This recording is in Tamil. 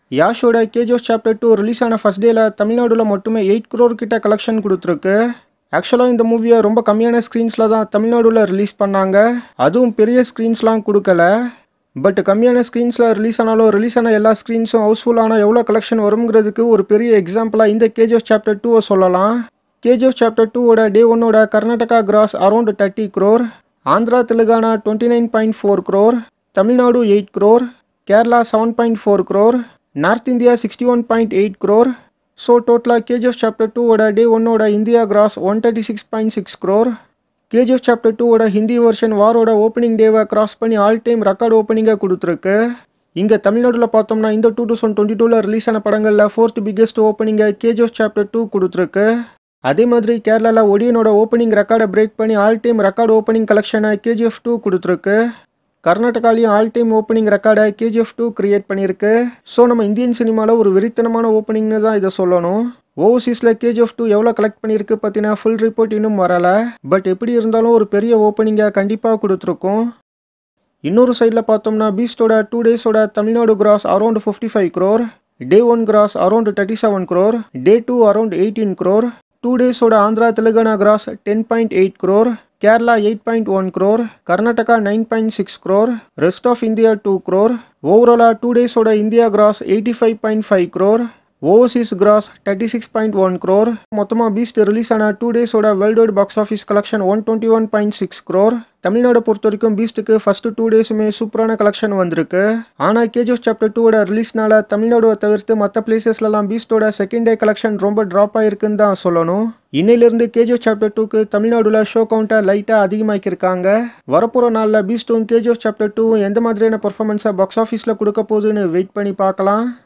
யாஷோட கேஜோஸ் சாப்டர் டூ ரிலீஸ் ஆன ஃபர்ஸ்ட் டேல தமிழ்நாடுல மட்டுமே எயிட் க்ரோர் கிட்ட கலெக்ஷன் கொடுத்துருக்கு ஆக்சுவலாக இந்த மூவியை ரொம்ப கம்மியான ஸ்க்ரீன்ஸில் தான் தமிழ்நாடுல ரிலீஸ் பண்ணாங்க அதுவும் பெரிய ஸ்க்ரீன்ஸ்லாம் கொடுக்கல பட் கம்மியான ஸ்க்ரீன்ஸில் ரிலீஸ் ஆனாலும் ரிலீஸ் ஆன எல்லா ஸ்க்ரீன்ஸும் ஹவுஸ்ஃபுல்லான எவ்வளோ கலெக்ஷன் வருங்கிறதுக்கு ஒரு பெரிய எக்ஸாம்பிளாக இந்த கேஜோஸ் சாப்டர் டூவை சொல்லலாம் கேஜிஎஃப் சாப்டர் டூவோட டே ஒன்னோட Karnataka gross around thirty crore Andhra Telangana twenty nine point four crore Tamil Nadu eight crore Kerala seven point four crore north India sixty one point eight crore so டோட்டலாக கேஜிஎஃப் சாப்டர் டூவோட டே ஒன்னோட India gross one thirty six point six crore KGF chapter டூவோட ஹிந்தி வெர்ஷன் வாரோட ஓப்பனிங் டேவை கிராஸ் பண்ணி ஆல் டைம் ரெக்கார்டு ஓப்பனிங்காக கொடுத்துருக்கு இங்கே தமிழ்நாட்டில் பார்த்தோம்னா இந்த டூ தௌசண்ட் டுவெண்ட்டி டூவில் ரிலீஸ் ஆன படங்களில் ஃபோர்த் பிக்கெஸ்ட் ஓப்பனிங்கை கேஜிஎஃப் சாப்டர் டூ கொடுத்துருக்கு அதே மாதிரி கேரளாவில் ஒடியனோட ஓப்பனிங் ரெக்கார்டை பிரேக் பண்ணி ஆல் டைம் ரெக்கார்டு ஓப்பனிங் கலெக்ஷனை கேஜிஎஃப் டூ கொடுத்துருக்கு கர்நாடகாலையும் ஆல் டைம் ஓப்பனிங் ரெக்கார்டை கேஜிஎஃப் டூ கிரியேட் பண்ணியிருக்கு ஸோ நம்ம இந்தியன் சினிமாவில் ஒரு வெறித்தனமான ஓப்பனிங்னு தான் இதை சொல்லணும் ஓவர்சீஸில் கேஜிஎஃப் டூ எவ்வளோ கலெக்ட் பண்ணியிருக்கு பற்றின ஃபுல் ரிப்போர்ட் இன்னும் வரலை பட் எப்படி இருந்தாலும் ஒரு பெரிய ஓப்பனிங்கை கண்டிப்பாக கொடுத்துருக்கோம் இன்னொரு சைடில் பார்த்தோம்னா பீஸ்டோட டூ டேஸோட Tamil Nadu gross around fifty five crore day one gross around thirty seven crore day two around eighteen crore two டேஸோட Andhra Telangana gross ten point eight crore Kerala eight point one crore Karnataka nine point six crore rest of India two crore ஓவராலாக டூ டேஸோட India gross eighty five point five crore overseas gross thirty six point one crore மொத்தமாக பீஸ்ட் ரிலீஸ் ஆன டூ டேஸோட worldwide box office collection one twenty one point six crore Tamil Nadu பொறுத்த வரைக்கும் பீஸ்ட்டுக்கு ஃபர்ஸ்ட் டூ டேஸுமே சூப்பரான கலெக்ஷன் வந்திருக்கு ஆனால் கேஜிஎஃப் சாப்டர் டூவோட ரிலீஸ்னால தமிழ்நாடுவை தவிர்த்து மற்ற பிளேசஸ்லலாம் பீஸ்டோட செகண்ட் டே கலெக்ஷன் ரொம்ப ட்ராப் ஆயிருக்குன்னு தான் சொல்லணும் இன்னையிலிருந்து கேஜிஎஃப் சாப்டர் டூக்கு தமிழ்நாடுல ஷோ கவுண்டை லைட்டாக அதிகமாக்கியிருக்காங்க வரப்போகிற நாளில் பீஸ்டும் கேஜிஎஃப் சாப்டர் டூவும் எந்த மாதிரியான பர்ஃபார்மன்ஸை பாக்ஸ் ஆஃபீஸில் கொடுக்க போகுதுன்னு வெயிட் பண்ணி பார்க்கலாம்